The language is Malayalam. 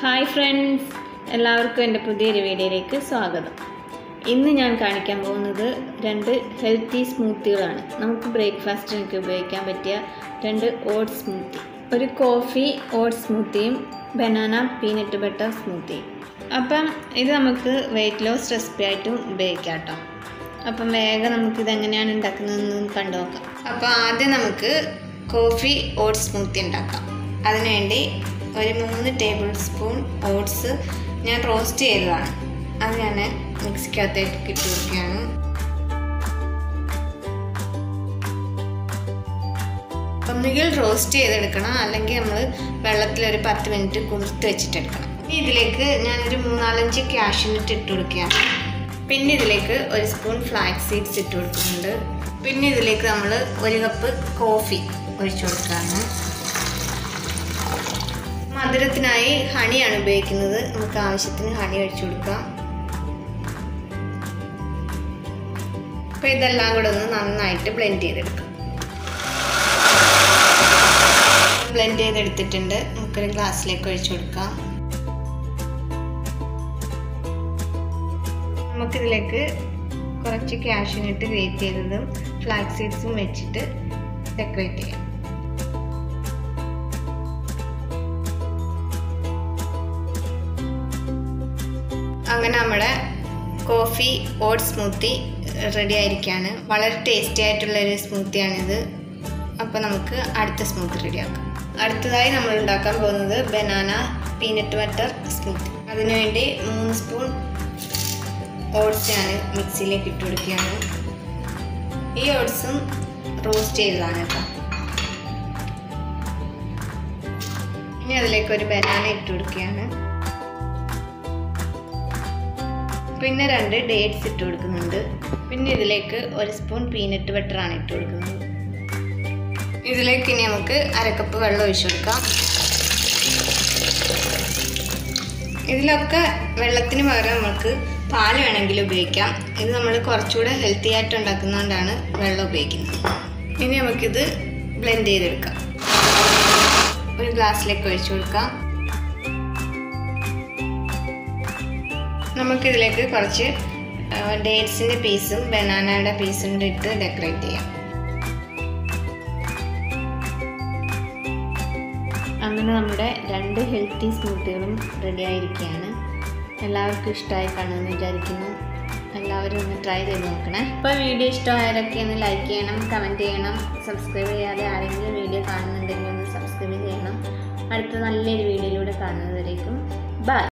ഹായ് ഫ്രണ്ട്സ് എല്ലാവർക്കും എൻ്റെ പുതിയൊരു വീഡിയോയിലേക്ക് സ്വാഗതം ഇന്ന് ഞാൻ കാണിക്കാൻ പോകുന്നത് രണ്ട് ഹെൽത്തി സ്മൂത്തികളാണ് നമുക്ക് ബ്രേക്ക്ഫാസ്റ്റിനൊക്കെ ഉപയോഗിക്കാൻ പറ്റിയ രണ്ട് ഓട്സ് സ്മൂത്തി ഒരു കോഫി ഓട്സ് സ്മൂത്തിയും ബനാന പീനട്ട് ബട്ടർ സ്മൂത്തിയും അപ്പം ഇത് നമുക്ക് വെയിറ്റ് ലോസ് റെസിപ്പി ആയിട്ടും ഉപയോഗിക്കാം കേട്ടോ അപ്പം വേഗം നമുക്ക് ഇതെങ്ങനെയാണ് ഉണ്ടാക്കുന്നതെന്ന് കണ്ടു നോക്കാം അപ്പോൾ ആദ്യം നമുക്ക് കോഫി ഓട്സ് സ്മൂത്തി ഉണ്ടാക്കാം അതിനുവേണ്ടി ഒരു മൂന്ന് ടേബിൾ സ്പൂൺ ഓട്സ് ഞാൻ റോസ്റ്റ് ചെയ്തതാണ് അത് ഞാൻ മിക്സിക്കകത്തേക്ക് ഇട്ട് കൊടുക്കുകയാണ് ഒന്നുകിൽ റോസ്റ്റ് ചെയ്തെടുക്കണം അല്ലെങ്കിൽ നമ്മൾ വെള്ളത്തിൽ ഒരു പത്ത് മിനിറ്റ് കുതിർത്ത് വെച്ചിട്ടെടുക്കണം ഇനി ഇതിലേക്ക് ഞാനൊരു മൂന്നാലഞ്ച് കാഷ്യൂനട്ട് ഇട്ട് കൊടുക്കുകയാണ് പിന്നെ ഇതിലേക്ക് ഒരു സ്പൂൺ ഫ്ലാക്സ് സീഡ്സ് ഇട്ട് കൊടുക്കുന്നുണ്ട് പിന്നെ ഇതിലേക്ക് നമ്മൾ ഒരു കപ്പ് കോഫി ഒഴിച്ചു കൊടുക്കുകയാണ് മധുരത്തിനായി ഹണിയാണ് ഉപയോഗിക്കുന്നത് നമുക്ക് ആവശ്യത്തിന് ഹണി ഒഴിച്ചു കൊടുക്കാം അപ്പോൾ ഇതെല്ലാം കൂടെ ഒന്ന് നന്നായിട്ട് ബ്ലെൻഡ് ചെയ്തെടുക്കാം ബ്ലെൻഡ് ചെയ്തെടുത്തിട്ടുണ്ട് നമുക്കൊരു ഗ്ലാസ്സിലേക്ക് ഒഴിച്ചു കൊടുക്കാം നമുക്കിതിലേക്ക് കുറച്ച് ക്യാഷ്യൂനട്ട് ഗ്രേറ്റ് ചെയ്തതും ഫ്ലാക്സ് സീഡ്സും വെച്ചിട്ട് ഡെക്കറേറ്റ് ചെയ്യാം അങ്ങനെ നമ്മുടെ കോഫി ഓട്സ് സ്മൂത്തി റെഡി ആയിരിക്കുകയാണ് വളരെ ടേസ്റ്റി ആയിട്ടുള്ള ഒരു സ്മൂത്തിയാണിത് അപ്പോൾ നമുക്ക് അടുത്ത സ്മൂത്തി റെഡിയാക്കാം അടുത്തതായി നമ്മൾ ഉണ്ടാക്കാൻ പോകുന്നത് ബനാന പീനട്ട് ബട്ടർ സ്മൂത്തി അതിനുവേണ്ടി മൂന്ന് സ്പൂൺ ഓട്സ് ഞാൻ മിക്സിയിലേക്ക് ഇട്ട് കൊടുക്കുകയാണ് ഈ ഓട്സും റോസ്റ്റ് ചെയ്തതാണ് കേട്ടോ ഇനി അതിലേക്ക് ഒരു ബനാന ഇട്ട് കൊടുക്കുകയാണ് പിന്നെ രണ്ട് ഡേറ്റ്സ് ഇട്ട് കൊടുക്കുന്നുണ്ട് പിന്നെ ഇതിലേക്ക് ഒരു സ്പൂൺ പീനട്ട് ബട്ടറാണ് ഇട്ട് കൊടുക്കുന്നത് ഇതിലേക്ക് ഇനി നമുക്ക് അരക്കപ്പ് വെള്ളം ഒഴിച്ചു കൊടുക്കാം ഇതിലൊക്കെ വെള്ളത്തിന് പകരം നമുക്ക് പാൽ വേണമെങ്കിൽ ഉപയോഗിക്കാം ഇത് നമ്മൾ കുറച്ചുകൂടെ ഹെൽത്തി ആയിട്ട് ഉണ്ടാക്കുന്നതുകൊണ്ടാണ് വെള്ളം ഉപയോഗിക്കുന്നത് ഇനി നമുക്കിത് ബ്ലെൻഡ് ചെയ്തെടുക്കാം ഒരു ഗ്ലാസ്സിലേക്ക് ഒഴിച്ചു കൊടുക്കാം നമുക്കിതിലേക്ക് കുറച്ച് ഡേറ്റ്സിൻ്റെ പീസും ബനാനയുടെ പീസും കൂടി ഇട്ട് ഡെക്കറേറ്റ് ചെയ്യാം അങ്ങനെ നമ്മുടെ രണ്ട് ഹെൽത്തി സ്മൂത്തികളും റെഡി ആയിരിക്കുകയാണ് എല്ലാവർക്കും ഇഷ്ടമായി കാണുമെന്ന് വിചാരിക്കുന്നു എല്ലാവരും ഒന്ന് ട്രൈ ചെയ്ത് നോക്കണേ ഇപ്പോൾ വീഡിയോ ഇഷ്ടമായവരൊക്കെ ഒന്ന് ലൈക്ക് ചെയ്യണം കമൻറ്റ് ചെയ്യണം സബ്സ്ക്രൈബ് ചെയ്യാതെ ആരെങ്കിലും വീഡിയോ കാണുന്നുണ്ടെങ്കിൽ ഒന്ന് സബ്സ്ക്രൈബ് ചെയ്യണം അടുത്ത നല്ലൊരു വീഡിയോയിലൂടെ കാണുന്നവരേക്കും ബൈ